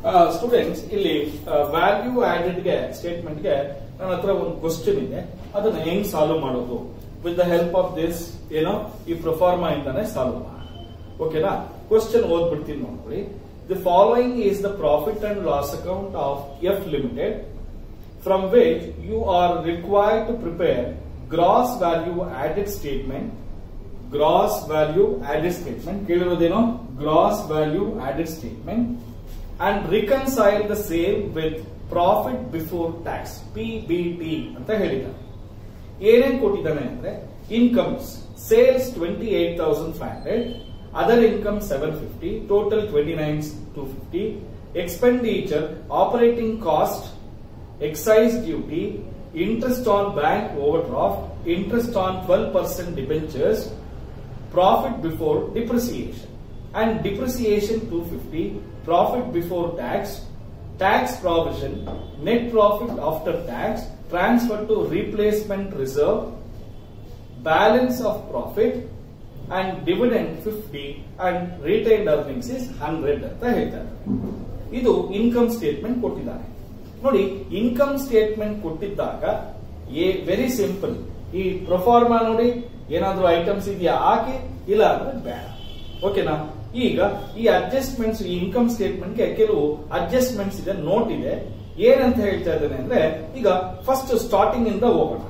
students ಇಲ್ಲಿ value ಆಡೆಡ್ಗೆ ಸ್ಟೇಟ್ಮೆಂಟ್ಗೆ ನನ್ನ ಹತ್ರ ಒಂದು ಕ್ವಶನ್ ಇದೆ ಅದನ್ನ ಹೆಂಗ್ ಸಾಲ್ವ್ ಮಾಡೋದು with the help of this ಏನೋ ಈ ಪ್ರೊಫಾರ್ಮಾ ಇಂದಾನೆ ಸಾಲ್ವ್ ಮಾಡೋಣ ಓಕೆನಾ ಕ್ವಶನ್ ಓದ್ಬಿಡ್ತೀನಿ ನೋಡ್ರಿ the following is the profit and loss account of F limited from which you are required to prepare gross value added statement gross value added statement ಕೇಳಿರೋದೇನೋ gross value added statement and reconcile the same with profit before tax PBT ಅಂತ ಹೇಳಿದ್ದಾರೆ ಏನೇನ್ ಕೊಟ್ಟಿದ್ದಾನೆ ಅಂದ್ರೆ incomes sales twenty eight thousand five hundred other income seven fifty total twenty nine two fifty expenditure operating cost excise duty, interest on bank overdraft, interest on 12% debentures, profit before depreciation, and depreciation 250, profit before tax, tax provision, net profit after tax, transfer to replacement reserve, balance of profit, and dividend 50 and retained earnings is 100 ಅಂತ ಹೇಳ್ತಾರೆ ಇದು income statement ಕೊಟ್ಟಿದ್ದಾರೆ ನೋಡಿ income statement ಕೊಟ್ಟಿದ್ದಾಗ a very simple ಈ proforma ನೋಡಿ ಏನಾದ್ರೂ items ಇದೆಯಾ ಹಾಕಿ ಇಲ್ಲ ಅಂದ್ರೆ ಬೇಡ ಓಕೆನಾ ಈಗ ಈ ಅಡ್ಜಸ್ಟ್ಮೆಂಟ್ಸ್ ಈ ಇನ್ಕಮ್ ಸ್ಟೇಟ್ಮೆಂಟ್ ಗೆ ಕೆಲವು ಅಡ್ಜಸ್ಟ್ಮೆಂಟ್ಸ್ ಇದೆ ನೋಟ್ ಇದೆ ಏನಂತ ಹೇಳ್ತಾ ಇದ್ದೇನೆ ಅಂದ್ರೆ ಈಗ ಫಸ್ಟ್ ಸ್ಟಾರ್ಟಿಂಗ್ ಇಂದ ಹೋಗೋಣ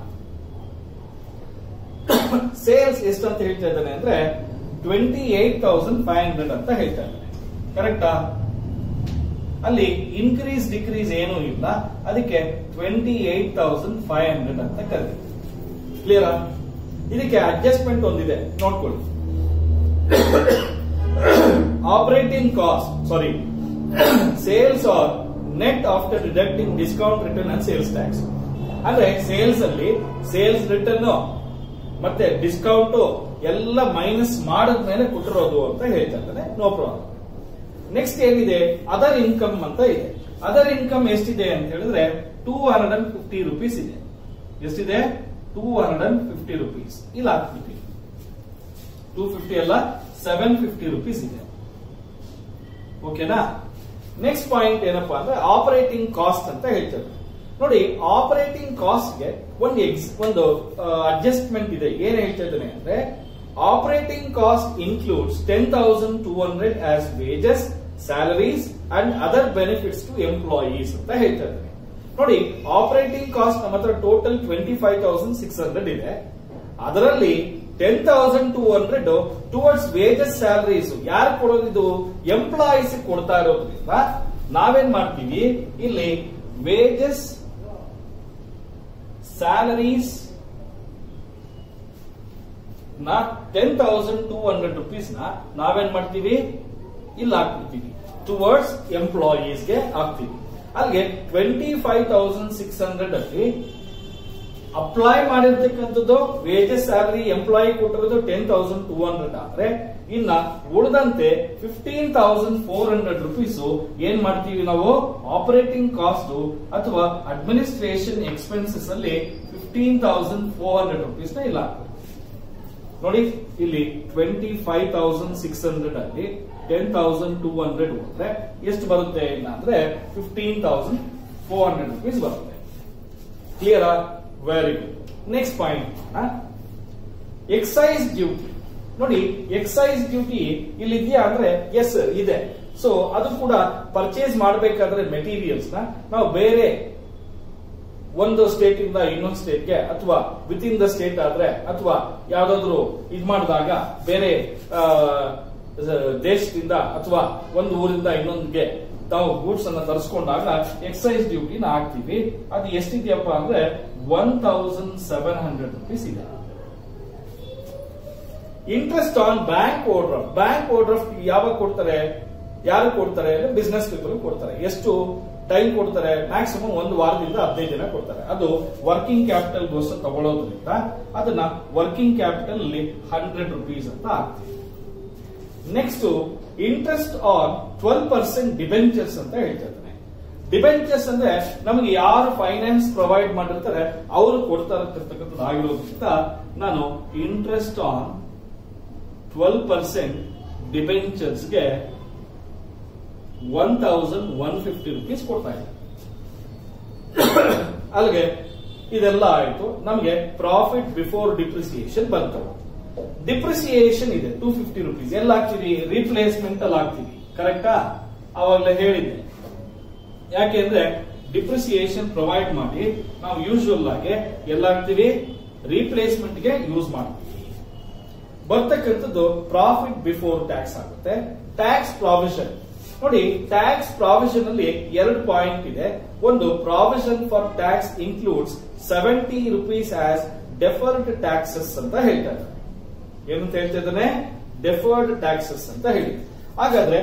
ಸೇಲ್ಸ್ ಎಷ್ಟು ಅಂತ ಹೇಳ್ತಾ ಇದ್ದಾನೆ ಅಂದ್ರೆ twenty eight thousand five hundred ಅಂತ ಹೇಳ್ತಾ ಇದ್ದಾನೆ ಕರೆಕ್ಟಾ ಅಲ್ಲಿ ಇನ್ಕ್ರೀಸ್ ಡಿಕ್ರೀಸ್ ಏನೂ ಇಲ್ಲ ಅದಕ್ಕೆ twenty eight thousand five hundred ಅಂತ ಕರೆದಿದೆ ಕ್ಲಿಯರಾ ಇದಕ್ಕೆ ಅಡ್ಜಸ್ಟ್ಮೆಂಟ್ ಒಂದಿದೆ ನೋಡ್ಕೊಳ್ಳಿ operating cost sorry sales are net after deducting discount return and sales tax ಅಂದ್ರೆ ಸೇಲ್ಸ್ ಅಲ್ಲಿ ಸೇಲ್ಸ್ ರಿಟರ್ನ್ ಮತ್ತೆ ಡಿಸ್ಕೌಂಟ್ ಎಲ್ಲ ಮೈನಸ್ ಮಾಡಿದ್ಮೇಲೆ ಕೊಟ್ಟಿರೋದು ಅಂತ ಹೇಳ್ತಾ ಇದ್ದಾನೆ ನೋ ಪ್ರಾಬ್ಲಮ್ ನೆಕ್ಸ್ಟ್ ಏನಿದೆ ಅದರ್ ಇನ್ಕಮ್ ಅಂತ ಇದೆ ಅದರ್ ಇನ್ಕಮ್ ಎಷ್ಟಿದೆ ಅಂತ ಹೇಳಿದ್ರೆ two hundred and fifty rupees ಇದೆ ಎಷ್ಟಿದೆ two hundred and fifty rupees ಇಲ್ಲ ಹಾಕ್ಬಿಟ್ಟು ಟೂ ಫಿಫ್ಟಿ ಅಲ್ಲ ಸೆವೆನ್ ಫಿಫ್ಟಿ ರುಪೀಸ್ ಇದೆ ಓಕೆನಾ ನೆಕ್ಸ್ಟ್ ಪಾಯಿಂಟ್ ಏನಪ್ಪಾ ಅಂದ್ರೆ ಆಪರೇಟಿಂಗ್ ಕಾಸ್ಟ್ ಅಂತ ಹೇಳ್ತಾರೆ ನೋಡಿ ಆಪರೇಟಿಂಗ್ ಕಾಸ್ಟ್ ಗೆ ಒಂದು ಎಕ್ಸ್ ಒಂದು ಅಡ್ಜಸ್ಟ್ಮೆಂಟ್ ಇದೆ ಏನ್ ಹೇಳ್ತಾ ಇದ್ದಾನೆ ಅಂದ್ರೆ operating cost includes ten thousand two hundred as wages salaries and other benefits to employees ಅಂತ ಹೇಳ್ತಾ ಇದ್ದಾರೆ ನೋಡಿ ಆಪರೇಟಿಂಗ್ ಕಾಸ್ಟ್ ನಮ್ಮ ಹತ್ರ total twenty five thousand six hundred ಇದೆ ಅದರಲ್ಲಿ ten thousand two hundred towards wages salaries ಯಾರು ಕೊಡೋದಿದು ಎಂಪ್ಲಾಯೀಸ್ ಕೊಡ್ತಾ ಇರೋದ್ರಿಂದ ನಾವೇನ್ ಮಾಡ್ತೀವಿ ಇಲ್ಲಿ ವೇಜಸ್ ಸ್ಯಾಲರೀಸ್ ನ ten thousand two hundred rupees ನ ನಾವೇನ್ ಮಾಡ್ತೀವಿ ಇಲ್ಲಿ ಹಾಕ್ಬಿಡ್ತೀವಿ ಟುವರ್ಡ್ಸ್ ಎಂಪ್ಲಾಯೀಸ್ ಗೆ ಹಾಕ್ತೀವಿ ಅಲ್ಲಿಗೆ twenty five thousand six hundred ಅಲ್ಲಿ ಅಪ್ಲೈ ಮಾಡಿರ್ತಕ್ಕಂಥದ್ದು ವೇಜಸ್ ಸ್ಯಾಲರಿ ಎಂಪ್ಲಾಯಿ ಕೊಟ್ಟಿರೋದು ಟೆನ್ ತೌಸಂಡ್ ಟೂ ಹಂಡ್ರೆಡ್ ಆದ್ರೆ ಇನ್ನ ಉಳಿದಂತೆ fifteen thousand four hundred rupees ಏನ್ ಮಾಡ್ತೀವಿ ನಾವು ಆಪರೇಟಿಂಗ್ ಕಾಸ್ಟ್ ಅಥವಾ ಅಡ್ಮಿನಿಸ್ಟ್ರೇಷನ್ ಎಕ್ಸ್ಪೆನ್ಸಸ್ ಅಲ್ಲಿ fifteen thousand four hundred rupees ನ ಇಲ್ಲ ಹಾಕ್ತೀವಿ ನೋಡಿ ಇಲ್ಲಿ twenty five thousand six hundred ಅಲ್ಲಿ ಟೆನ್ ತೌಸಂಡ್ ಟೂ ಹಂಡ್ರೆಡ್ ಹೋದ್ರೆ ಎಷ್ಟು ಬರುತ್ತೆ ಇಲ್ಲ ಅಂದ್ರೆ fifteen thousand four hundred rupees ಬರುತ್ತೆ clear very good next point excise duty ನೋಡಿ ಎಕ್ಸೈಸ್ ಡ್ಯೂಟಿ ಇಲ್ಲಿ ಇದೆಯಾ ಅಂದ್ರೆ ಎಸ್ ಇದೆ ಸೊ ಅದು ಕೂಡ ಪರ್ಚೇಸ್ ಮಾಡಬೇಕಾದ್ರೆ ಮೆಟೀರಿಯಲ್ಸ್ ನ ನಾವು ಬೇರೆ ಒಂದು ಸ್ಟೇಟ್ ಇಂದ ಇನ್ನೊಂದು ಸ್ಟೇಟ್ಗೆ ಅಥವಾ ವಿತ್ ಇನ್ ದ ಸ್ಟೇಟ್ ಆದ್ರೆ ಅಥವಾ ಯಾವ್ದಾದ್ರು ಇದ್ ಮಾಡಿದಾಗ ಬೇರೆ ಆ, ದೇಶದಿಂದ ಅಥವಾ ಒಂದು ಊರಿಂದ ಇನ್ನೊಂದಿಗೆ ತಾವು ಗೂಡ್ಸ್ ಅನ್ನ ತರಿಸ್ಕೊಂಡಾಗ ಎಕ್ಸೈಸ್ ಡ್ಯೂಟಿನ ಹಾಕ್ತಿವಿ ಅದು ಎಷ್ಟಿದೆಯಪ್ಪ ಅಂದ್ರೆ one thousand seven hundred rupees ಇದೆ interest on bank over bank over ಯಾವಾಗ ಕೊಡ್ತಾರೆ ಯಾರು ಕೊಡ್ತಾರೆ ಅಂದ್ರೆ ಬಿಸ್ನೆಸ್ ಪೀಪಲ್ ಕೊಡ್ತಾರೆ ಎಷ್ಟು ಟೈಮ್ ಕೊಡ್ತಾರೆ ಮ್ಯಾಕ್ಸಿಮಮ್ ಒಂದು ವಾರದಿಂದ ಹದಿನೈದು ದಿನ ಕೊಡ್ತಾರೆ ಅದು ವರ್ಕಿಂಗ್ ಕ್ಯಾಪಿಟಲ್ ಗೋಸ್ಕರ ತಗೊಳ್ಳೋದ್ರಿಂದ ಅದನ್ನ ವರ್ಕಿಂಗ್ ಕ್ಯಾಪಿಟಲ್ ಅಲ್ಲಿ ಹಂಡ್ರೆಡ್ ರುಪೀಸ್ ಅಂತ ಹಾಕ್ತೀವಿ next interest on twelve percent debentures ಅಂತ ಹೇಳ್ತಾ ಇದ್ದಾನೆ ಡಿಬೆಂಚರ್ಸ್ ಅಂದ್ರೆ ನಮಗೆ ಯಾರು ಫೈನಾನ್ಸ್ ಪ್ರೊವೈಡ್ ಮಾಡಿರ್ತಾರೆ ಅವರು ಕೊಡ್ತಾ ಇರ್ತಕ್ಕಂಥದ್ದು ಆಗಿರೋದ್ರಿಂದ ನಾನು ಇಂಟ್ರೆಸ್ಟ್ ಆನ್ ಟ್ವೆಲ್ ಪರ್ಸೆಂಟ್ ಡಿಬೆಂಚರ್ಸ್ಗೆ one thousand one fifty rupees ಕೊಡ್ತಾ ಇದ್ದಾರೆ ಅಲ್ಲಿಗೆ ಇದೆಲ್ಲ ಆಯ್ತು ನಮಗೆ ಪ್ರಾಫಿಟ್ ಬಿಫೋರ್ ಡಿಪ್ರಿಸಿಯೇಷನ್ ಬರ್ತವೆ ಡಿಪ್ರಿಸಿಯೇಷನ್ ಇದೆ ಟೂ ಫಿಫ್ಟಿ ರುಪೀಸ್ ಎಲ್ಲ ಹಾಕ್ತೀವಿ ರೀಪ್ಲೇಸ್ಮೆಂಟ್ ಅಲ್ಲಿ ಹಾಕ್ತೀವಿ ಕರೆಕ್ಟಾ ಅವಾಗಲೇ ಹೇಳಿದ್ದೆ ಯಾಕೆಂದ್ರೆ ಡಿಪ್ರಿಸಿಯೇಷನ್ ಪ್ರೊವೈಡ್ ಮಾಡಿ ನಾವು ಯೂಶುವಲ್ ಆಗಿ ಎಲ್ಲ ಹಾಕ್ತಿವಿ ರೀಪ್ಲೇಸ್ಮೆಂಟ್ ಗೆ ಯೂಸ್ ಮಾಡ್ತೀವಿ ಬರ್ತಕ್ಕಂಥದ್ದು ಪ್ರಾಫಿಟ್ ಬಿಫೋರ್ ಟ್ಯಾಕ್ಸ್ ಆಗುತ್ತೆ ಟ್ಯಾಕ್ಸ್ ಪ್ರಾವಿಷನ್ ನೋಡಿ ಟ್ಯಾಕ್ಸ್ ಪ್ರಾವಿಷನ್ ಅಲ್ಲಿ ಎರಡು ಪಾಯಿಂಟ್ ಇದೆ ಒಂದು provision for tax includes seventy rupees as deferred taxes ಅಂತ ಹೇಳ್ತಾರೆ ಏನಂತ ಹೇಳ್ತಾ ಇದ್ದಾನೆ ಡೆಫರ್ಡ್ ಟ್ಯಾಕ್ಸಸ್ ಅಂತ ಹೇಳಿ ಹಾಗಾದ್ರೆ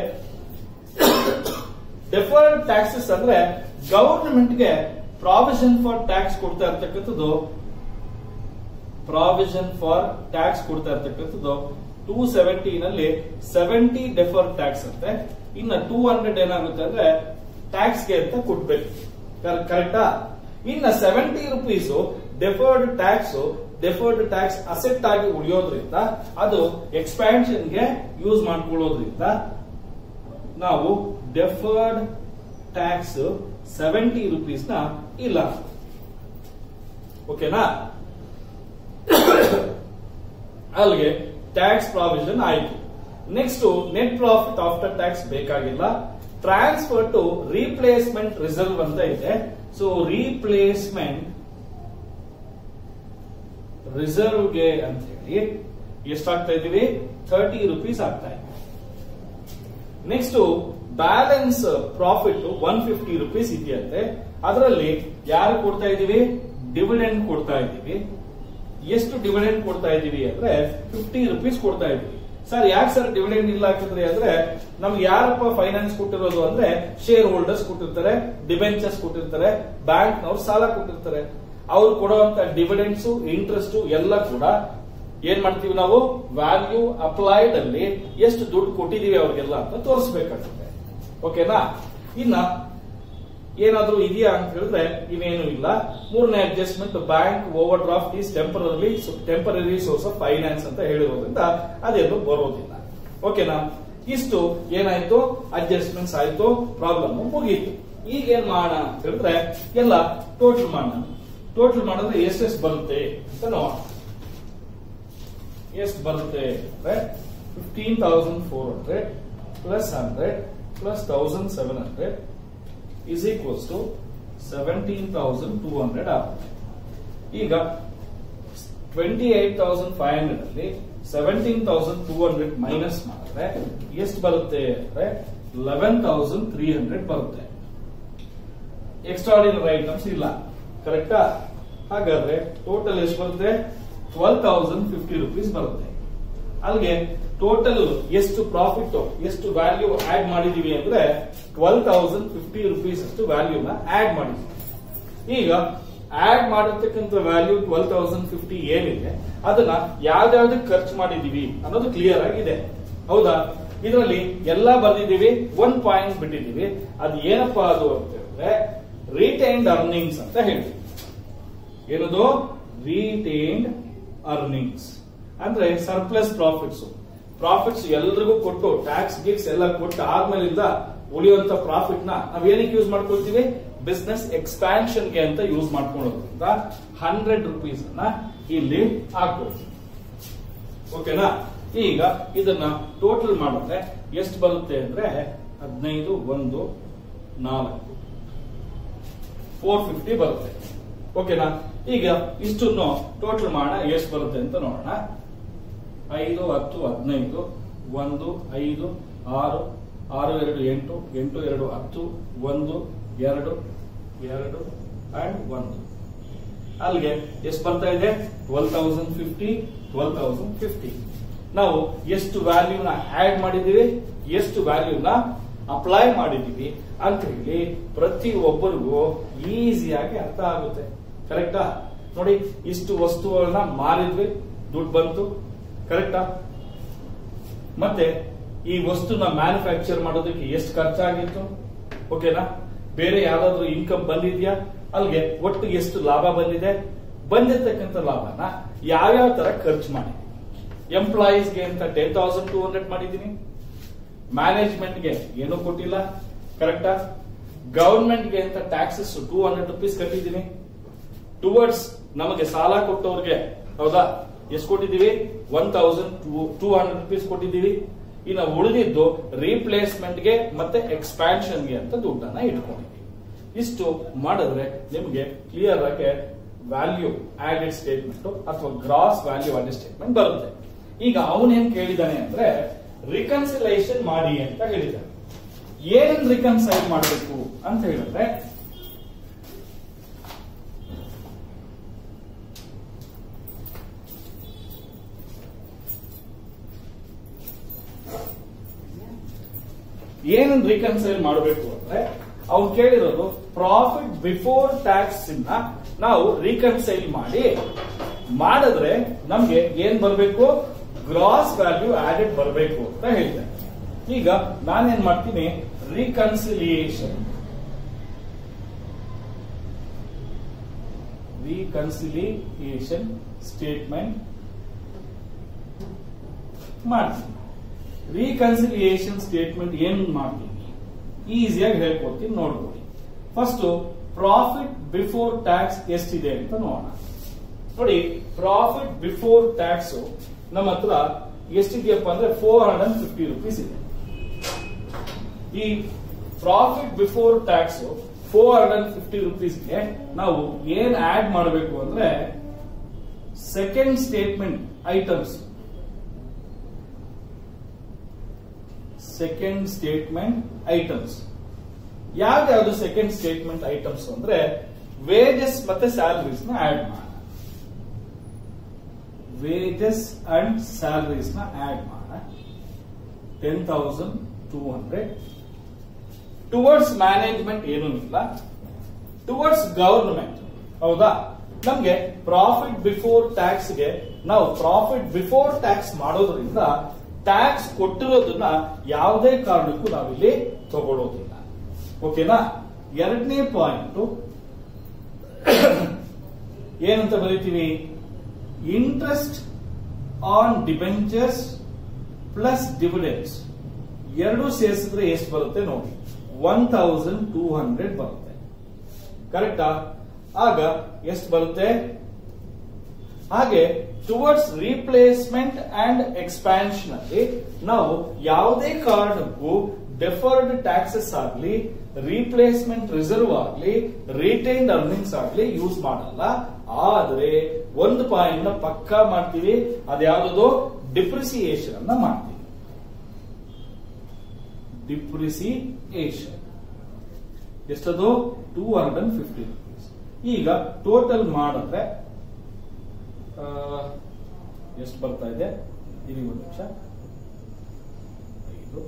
ಡೆಫರ್ಡ್ ಟ್ಯಾಕ್ಸಸ್ ಅಂದ್ರೆ ಗವರ್ಮೆಂಟ್ಗೆ ಪ್ರಾವಿಷನ್ ಫಾರ್ ಟ್ಯಾಕ್ಸ್ ಕೊಡ್ತಾ ಇರ್ತಕ್ಕಂಥದ್ದು ಪ್ರಾವಿಷನ್ ಫಾರ್ ಟ್ಯಾಕ್ಸ್ ಕೊಡ್ತಾ ಇರ್ತಕ್ಕಂಥದ್ದು ಟೂ ಸೆವೆಂಟಿನಲ್ಲಿ ಸೆವೆಂಟಿ ಡೆಫರ್ಡ್ ಟ್ಯಾಕ್ಸ್ ಅಂತೆ ಇನ್ನ ಟೂ ಹಂಡ್ರೆಡ್ ಏನಾಗುತ್ತೆ ಅಂದ್ರೆ ಟ್ಯಾಕ್ಸ್ಗೆ ಅಂತ ಕೊಡ್ಬೇಕು ಕರೆಕ್ಟಾ ಇನ್ನ seventy rupees deferred tax deferred tax asset ಆಗಿ ಉಳಿಯೋದ್ರಿಂದ ಅದು ಎಕ್ಸ್ಪ್ಯಾನ್ಷನ್ಗೆ ಯೂಸ್ ಮಾಡ್ಕೊಳ್ಳೋದ್ರಿಂದ ನಾವು ಡೆಫರ್ಡ್ ಟ್ಯಾಕ್ಸ್ ಸೆವೆಂಟಿ ರುಪೀಸ್ ನ ಇಲ್ಲ ಓಕೆನಾ ಅಲ್ಲಿಗೆ ಟ್ಯಾಕ್ಸ್ ಪ್ರಾವಿಷನ್ ಆಯಿತು next net profit after tax ಬೇಕಾಗಿಲ್ಲ ಟ್ರಾನ್ಸ್ಫರ್ ಟು ರೀಪ್ಲೇಸ್ಮೆಂಟ್ ರಿಸರ್ವ್ ಅಂತ ಇದೆ ಸೊ ರೀಪ್ಲೇಸ್ಮೆಂಟ್ ರಿಸರ್ವ್ಗೆ ಅಂತ ಹೇಳಿ ಎಷ್ಟಾಗ್ತಾ ಇದೀವಿ ಥರ್ಟಿ ರುಪೀಸ್ ಆಗ್ತಾ ಇದೆ next balance profit one fifty rupees ಇದೆಯಂತೆ ಅದರಲ್ಲಿ ಯಾರು ಕೊಡ್ತಾ ಇದೀವಿ ಡಿವಿಡೆಂಡ್ ಕೊಡ್ತಾ ಇದೀವಿ ಎಷ್ಟು ಡಿವಿಡೆಂಡ್ ಕೊಡ್ತಾ ಇದೀವಿ ಅಂದ್ರೆ ಫಿಫ್ಟಿ ರುಪೀಸ್ ಕೊಡ್ತಾ ಇದೀವಿ ಸರ್ ಯಾಕೆ ಸರ್ ಡಿವಿಡೆಂಡ್ ಇಲ್ಲ ಹಾಕಿದ್ರಿ ಅಂದ್ರೆ ನಮ್ಗೆ ಯಾರಪ್ಪ ಫೈನಾನ್ಸ್ ಕೊಟ್ಟಿರೋದು ಅಂದ್ರೆ ಶೇರ್ ಹೋಲ್ಡರ್ಸ್ ಕೊಟ್ಟಿರ್ತಾರೆ ಡಿಬೆಂಚರ್ಸ್ ಕೊಟ್ಟಿರ್ತಾರೆ ಬ್ಯಾಂಕ್ ನವ್ರು ಸಾಲ ಕೊಟ್ಟಿರ್ತಾರೆ ಅವ್ರು ಕೊಡುವಂತ ಡಿವಿಡೆಂಡ್ಸ್ ಇಂಟ್ರೆಸ್ಟ್ ಎಲ್ಲ ಕೂಡ ಏನ್ ಮಾಡ್ತೀವಿ ನಾವು ವ್ಯಾಲ್ಯೂ ಅಪ್ಲೈಡ್ ಅಲ್ಲಿ ಎಷ್ಟು ದುಡ್ಡು ಕೊಟ್ಟಿದೀವಿ ಅವ್ರಿಗೆಲ್ಲ ಅಂತ ತೋರಿಸ್ಬೇಕಾಗುತ್ತೆ ಓಕೆನಾ ಇನ್ನ ಏನಾದ್ರೂ ಇದೆಯಾ ಅಂತ ಹೇಳಿದ್ರೆ ಇವೇನು ಇಲ್ಲ ಮೂರನೇ adjustment bank overdraft is temporary temporary source of finance ಅಂತ ಹೇಳಿರೋದ್ರಿಂದ ಅದೇನು ಬರೋದಿಲ್ಲ ಓಕೆನಾ ಇಷ್ಟು ಏನಾಯ್ತು ಅಡ್ಜಸ್ಟ್ಮೆಂಟ್ಸ್ ಆಯ್ತು ಪ್ರಾಬ್ಲಮ್ ಮುಗೀತು ಈಗ ಏನ್ ಮಾಡೋಣ ಅಂತ ಹೇಳಿದ್ರೆ ಎಲ್ಲ ಟೋಟಲ್ ಮಾಡೋಣ ಟೋಟಲ್ ಮಾಡಿದ್ರೆ ಎಷ್ಟೆಷ್ಟು ಬರುತ್ತೆ ಅಂತ ನೋಡೋಣ ಎಷ್ಟು ಬರುತ್ತೆ ಅಂದ್ರೆ fifteen thousand four hundred plus hundred plus thousand seven hundred is equals to 17,200 ಆಗುತ್ತೆ ಈಗ 28,500 ಅಲ್ಲಿ 17,200 ಮೈನಸ್ ಮಾಡಿದ್ರೆ ಎಷ್ಟು ಬರುತ್ತೆ ಅಂದ್ರೆ 11,300 ಬರುತ್ತೆ ಎಕ್ಸ್ಟ್ರಾಡಿನರಿ ಐಟಮ್ಸ್ ಇಲ್ಲ ಕರೆಕ್ಟಾ ಹಾಗಾದ್ರೆ ಟೋಟಲ್ ಎಷ್ಟು ಬರುತ್ತೆ ಟ್ವೆಲ್ ತೌಸಂಡ್ ಫಿಫ್ಟಿ ರುಪೀಸ್ ಬರುತ್ತೆ ಅಲ್ಲಿಗೆ ಟೋಟಲ್ ಎಷ್ಟು ಪ್ರಾಫಿಟ್ ಎಷ್ಟು ವ್ಯಾಲ್ಯೂ ಆಡ್ ಮಾಡಿದೀವಿ ಅಂದ್ರೆ ಟ್ವೆಲ್ ತೌಸಂಡ್ ಫಿಫ್ಟಿ ರುಪೀಸ್ ಅಷ್ಟು ವ್ಯಾಲ್ಯೂನ ಆಡ್ ಮಾಡಿದೀವಿ ಈಗ ಆಡ್ ಮಾಡಿರ್ತಕ್ಕಂಥ ವ್ಯಾಲ್ಯೂ ಟ್ವೆಲ್ ತೌಸಂಡ್ ಫಿಫ್ಟಿ ಏನಿದೆ ಅದನ್ನ ಯಾವ್ದಾವ್ದಕ್ಕೆ ಖರ್ಚು ಮಾಡಿದೀವಿ ಅನ್ನೋದು ಕ್ಲಿಯರ್ ಆಗಿದೆ ಹೌದಾ ಇದರಲ್ಲಿ ಎಲ್ಲ ಬರ್ದಿದೀವಿ ಒನ್ ಪಾಯಿಂಟ್ ಬಿಟ್ಟಿದೀವಿ ಅದು ಏನಪ್ಪಾ ಅದು ಅಂತ ಹೇಳಿದ್ರೆ ರಿಟೈನ್ಡ್ ಅರ್ನಿಂಗ್ಸ್ ಅಂತ ಹೇಳಿ ಏನದು ರಿಟೈನ್ಡ್ ಅರ್ನಿಂಗ್ಸ್ ಅಂದ್ರೆ ಸರ್ಪ್ಲಸ್ ಪ್ರಾಫಿಟ್ಸ್ ಪ್ರಾಫಿಟ್ಸ್ ಎಲ್ರಿಗೂ ಕೊಟ್ಟು ಟ್ಯಾಕ್ಸ್ ಗಿಕ್ಸ್ ಎಲ್ಲ ಕೊಟ್ಟು ಆದ್ಮೇಲಿಂದ ಉಳಿಯುವಂತ ಪ್ರಾಫಿಟ್ ನ ನಾವ್ ಏನಕ್ಕೆ ಯೂಸ್ ಮಾಡ್ಕೊಳ್ತೀವಿ ಬಿಸ್ನೆಸ್ ಎಕ್ಸ್ಪ್ಯಾನ್ಷನ್ ಗೆ ಅಂತ ಯೂಸ್ ಮಾಡ್ಕೊಳ್ಳೋದ್ರಿಂದ ಹಂಡ್ರೆಡ್ ರುಪೀಸ್ ಅನ್ನ ಇಲ್ಲಿ ಹಾಕೊಳ್ತೀವಿ ಓಕೆನಾ ಈಗ ಇದನ್ನ ಟೋಟಲ್ ಮಾಡಿದ್ರೆ ಎಷ್ಟು ಬರುತ್ತೆ ಅಂದ್ರೆ ಹದಿನೈದು ಒಂದು ನಾಲ್ಕು ಫೋರ್ ಫಿಫ್ಟಿ ಬರುತ್ತೆ ಓಕೆನಾ ಈಗ ಇಷ್ಟನ್ನು ಟೋಟಲ್ ಮಾಡೋಣ ಎಷ್ಟು ಬರುತ್ತೆ ಅಂತ ನೋಡೋಣ ಐದು ಹತ್ತು ಹದಿನೈದು ಒಂದು ಐದು ಆರು ಆರು ಎರಡು ಎಂಟು ಎಂಟು ಎರಡು ಹತ್ತು ಒಂದು ಎರಡು ಎರಡು ಅಂಡ್ ಒಂದು ಅಲ್ಲಿಗೆ ಎಷ್ಟು ಬರ್ತಾ ಇದೆ twelve thousand fifty twelve thousand fifty ನಾವು ಎಷ್ಟು ವ್ಯಾಲ್ಯೂನ ಆಡ್ ಮಾಡಿದೀವಿ ಎಷ್ಟು ವ್ಯಾಲ್ಯೂನ ಅಪ್ಲೈ ಮಾಡಿದೀವಿ ಅಂತ ಹೇಳಿ ಪ್ರತಿ ಒಬ್ಬರಿಗೂ ಈಸಿಯಾಗಿ ಅರ್ಥ ಆಗುತ್ತೆ ಕರೆಕ್ಟಾ ನೋಡಿ ಇಷ್ಟು ವಸ್ತುಗಳನ್ನ ಮಾರಿದ್ವಿ ದುಡ್ಡು ಬಂತು ಕರೆಕ್ಟಾ ಮತ್ತೆ ಈ ವಸ್ತುನ ಮ್ಯಾನುಫ್ಯಾಕ್ಚರ್ ಮಾಡೋದಕ್ಕೆ ಎಷ್ಟು ಖರ್ಚಾಗಿತ್ತು ಓಕೆನಾ ಬೇರೆ ಯಾವ್ದಾದ್ರು ಇನ್ಕಮ್ ಬಂದಿದ್ಯಾ ಅಲ್ಲಿಗೆ ಒಟ್ಟು ಎಷ್ಟು ಲಾಭ ಬಂದಿದೆ ಬಂದಿರ್ತಕ್ಕಂಥ ಲಾಭನ ಯಾವ್ಯಾವ ತರ ಖರ್ಚು ಮಾಡಿ ಎಂಪ್ಲಾಯೀಸ್ಗೆ ಅಂತ ಟೆನ್ ತೌಸಂಡ್ ಟೂ ಹಂಡ್ರೆಡ್ ಮಾಡಿದ್ದೀನಿ ಮ್ಯಾನೇಜ್ಮೆಂಟ್ಗೆ ಏನೂ ಕೊಟ್ಟಿಲ್ಲ ಕರೆಕ್ಟಾ ಗವರ್ಮೆಂಟ್ಗೆ ಅಂತ ಟ್ಯಾಕ್ಸಸ್ ಟೂ ಹಂಡ್ರೆಡ್ ರುಪೀಸ್ ಕಟ್ಟಿದ್ದೀನಿ ಟುವರ್ಡ್ಸ್ ನಮಗೆ ಸಾಲ ಕೊಟ್ಟವ್ರಿಗೆ ಹೌದಾ ಎಷ್ಟು ಕೊಟ್ಟಿದ್ದೀವಿ one thousand two hundred rupees ಕೊಟ್ಟಿದ್ದೀವಿ ಇನ್ನು ಉಳಿದಿದ್ದು ರೀಪ್ಲೇಸ್ಮೆಂಟ್ಗೆ ಮತ್ತೆ ಎಕ್ಸ್ಪ್ಯಾನ್ಷನ್ಗೆ ಅಂತ ದುಡ್ಡನ್ನ ಇಟ್ಕೊಂಡಿದ್ದೀವಿ ಇಷ್ಟು ಮಾಡಿದ್ರೆ ನಿಮಗೆ ಕ್ಲಿಯರ್ ಆಗಿ ವ್ಯಾಲ್ಯೂ ಆಡೆಡ್ ಸ್ಟೇಟ್ಮೆಂಟ್ ಅಥವಾ ಗ್ರಾಸ್ ವ್ಯಾಲ್ಯೂ ಆಡೆಡ್ ಸ್ಟೇಟ್ಮೆಂಟ್ ಬರುತ್ತೆ ಈಗ ಅವನೇನ್ ಕೇಳಿದಾನೆ ಅಂದ್ರೆ ರಿಕನ್ಸಿಲೇಷನ್ ಮಾಡಿ ಅಂತ ಹೇಳಿದ್ದಾನೆ ಏನ್ ರಿಕನ್ಸೈಲ್ ಮಾಡಬೇಕು ಅಂತ ಹೇಳಿದ್ರೆ ಏನ್ ರಿಕನ್ಸೈಲ್ ಮಾಡಬೇಕು ಅಂದ್ರೆ ಅವ್ನು ಕೇಳಿರೋದು ಪ್ರಾಫಿಟ್ ಬಿಫೋರ್ ಟ್ಯಾಕ್ಸ್ ಇಂದ ನಾವು ರಿಕನ್ಸೈಲ್ ಮಾಡಿ ಮಾಡಿದ್ರೆ ನಮ್ಗೆ ಏನ್ ಬರಬೇಕು ಗ್ರಾಸ್ ವ್ಯಾಲ್ಯೂ ಆಡೆಡ್ ಬರಬೇಕು ಅಂತ ಹೇಳ್ತೇನೆ ಈಗ ನಾನೇನ್ ಮಾಡ್ತೀನಿ ರಿಕನ್ಸಿಲಿಯೇಷನ್ ರಿಕನ್ಸಿಲಿಯೇಷನ್ ಸ್ಟೇಟ್ಮೆಂಟ್ ಮಾಡ್ತೀನಿ ರೀಕನ್ಸಿಲಿಯೇಷನ್ ಸ್ಟೇಟ್ಮೆಂಟ್ ಏನ್ ಮಾಡ್ತೀನಿ ಈಸಿಯಾಗಿ ಹೇಳ್ಕೊಡ್ತೀನಿ ನೋಡ್ಕೊಳ್ಳಿ ಫಸ್ಟ್ ಪ್ರಾಫಿಟ್ ಬಿಫೋರ್ ಟ್ಯಾಕ್ಸ್ ಎಷ್ಟಿದೆ ಅಂತ ನೋಡೋಣ ನೋಡಿ ಪ್ರಾಫಿಟ್ ಬಿಫೋರ್ ಟ್ಯಾಕ್ಸ್ ನಮ್ಮ ಹತ್ರ ಎಷ್ಟಿದೆಯಪ್ಪ ಅಂದ್ರೆ four hundred and fifty rupees ಇದೆ ಈ profit before tax four hundred and fifty ರುಪೀಸ್ಗೆ ನಾವು ಏನ್ ಆಡ್ ಮಾಡಬೇಕು ಅಂದ್ರೆ second statement items second statement items ಯಾವ್ದು ಸೆಕೆಂಡ್ ಸ್ಟೇಟ್ಮೆಂಟ್ ಐಟಮ್ಸ್ ಅಂದ್ರೆ ವೇಜಸ್ ಮತ್ತೆ ಸ್ಯಾಲರೀಸ್ ನ ಆಡ್ ಮಾಡ ವೇಜಸ್ ಅಂಡ್ ಸ್ಯಾಲರೀಸ್ ನ ಆಡ್ ಮಾಡ ten thousand two hundred towards management ಏನೂ ಇಲ್ಲ ಟುವರ್ಡ್ಸ್ ಗವರ್ನಮೆಂಟ್ ಹೌದಾ ನಮ್ಗೆ ಪ್ರಾಫಿಟ್ ಬಿಫೋರ್ ಟ್ಯಾಕ್ಸ್ ಗೆ ನಾವು ಪ್ರಾಫಿಟ್ ಬಿಫೋರ್ ಟ್ಯಾಕ್ಸ್ ಮಾಡೋದ್ರಿಂದ ಟ್ಯಾಕ್ಸ್ ಕೊಟ್ಟಿರೋದನ್ನ ಯಾವುದೇ ಕಾರಣಕ್ಕೂ ನಾವಿಲ್ಲಿ ತಗೊಳ್ಳೋದಿಲ್ಲ ಓಕೆನಾ ಎರಡನೇ ಪಾಯಿಂಟ್ ಏನಂತ ಬರೀತೀವಿ interest on debentures plus dividends ಎರಡು ಸೇರಿಸಿದ್ರೆ ಎಷ್ಟು ಬರುತ್ತೆ ನೋಡಿ ಒನ್ ತೌಸಂಡ್ ಟೂ ಹಂಡ್ರೆಡ್ ಬರುತ್ತೆ ಕರೆಕ್ಟಾ ಆಗ ಎಷ್ಟು ಬರುತ್ತೆ ಹಾಗೆ ಟುವರ್ಡ್ಸ್ ರೀಪ್ಲೇಸ್ಮೆಂಟ್ ಅಂಡ್ ಎಕ್ಸ್ಪ್ಯಾನ್ಷನ್ ಅಲ್ಲಿ ನಾವು ಯಾವುದೇ ಕಾರಣಕ್ಕೂ ಡೆಫರ್ಡ್ ಟ್ಯಾಕ್ಸಸ್ ಆಗಲಿ ರೀಪ್ಲೇಸ್ಮೆಂಟ್ ರಿಸರ್ವ್ ಆಗಲಿ ರಿಟೈನ್ಡ್ ಅರ್ನಿಂಗ್ಸ್ ಆಗಲಿ ಯೂಸ್ ಮಾಡಲ್ಲ ಆದ್ರೆ ಒಂದು ಪಾಯಿಂಟ್ ನ ಪಕ್ಕಾ ಮಾಡ್ತೀವಿ ಅದ್ಯಾವುದು ಡಿಪ್ರಿಸಿಯೇಷನ್ ಅನ್ನ ಮಾಡ್ತೀವಿ ಡಿಪ್ರಿಸಿಯೇಷನ್ ಎಷ್ಟದು two hundred and fifty rupees ಈಗ ಟೋಟಲ್ ಮಾಡಿದ್ರೆ ಎಷ್ಟು ಬರ್ತಾ ಇದೆ ಇಲ್ಲಿ ಒಂದು ನಿಮಿಷ ಐದು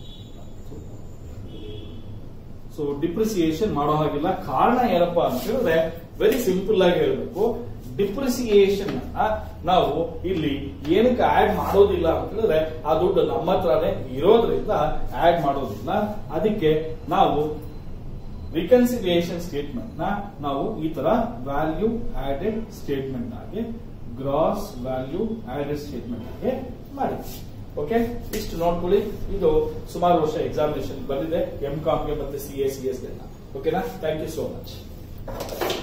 ಸೊ ಡಿಪ್ರಿಸಿಯೇಷನ್ ಮಾಡೋ ಹಾಗಿಲ್ಲ ಕಾರಣ ಏನಪ್ಪಾ ಅಂತ ಹೇಳಿದ್ರೆ ವೆರಿ ಸಿಂಪಲ್ ಆಗಿ ಹೇಳ್ಬೇಕು ಡಿಪ್ರಿಸಿಯೇಷನ್ ನಾವು ಇಲ್ಲಿ ಏನಕ್ಕೆ ಆಡ್ ಮಾಡೋದಿಲ್ಲ ಅಂತ ಹೇಳಿದ್ರೆ ಆ ದುಡ್ಡು ನಮ್ಮ ಹತ್ರನೇ ಇರೋದ್ರಿಂದ ಆಡ್ ಮಾಡೋದಿಲ್ಲ ಅದಕ್ಕೆ ನಾವು ರಿಕನ್ಸಿಲಿಯೇಷನ್ ಸ್ಟೇಟ್ಮೆಂಟ್ ನ ನಾವು ಈ ತರ ವ್ಯಾಲ್ಯೂ ಆಡೆಡ್ ಸ್ಟೇಟ್ಮೆಂಟ್ ಆಗಿ ಗ್ರಾಸ್ ವ್ಯಾಲ್ಯೂ ಆಡೆಡ್ ಸ್ಟೇಟ್ಮೆಂಟ್ ಆಗಿ ಮಾಡಿ ಓಕೆ ಇಷ್ಟು ನೋಡ್ಕೊಳ್ಳಿ ಇದು ಸುಮಾರು ವರ್ಷ ಎಕ್ಸಾಮಿನೇಷನ್ ಬಂದಿದೆ ಎಂ ಕಾಮ್ಗೆ ಮತ್ತೆ ಸಿ ಎ ಸಿ ಎಸ್ ಓಕೆನಾ ಥ್ಯಾಂಕ್ ಯು ಸೋ ಮಚ್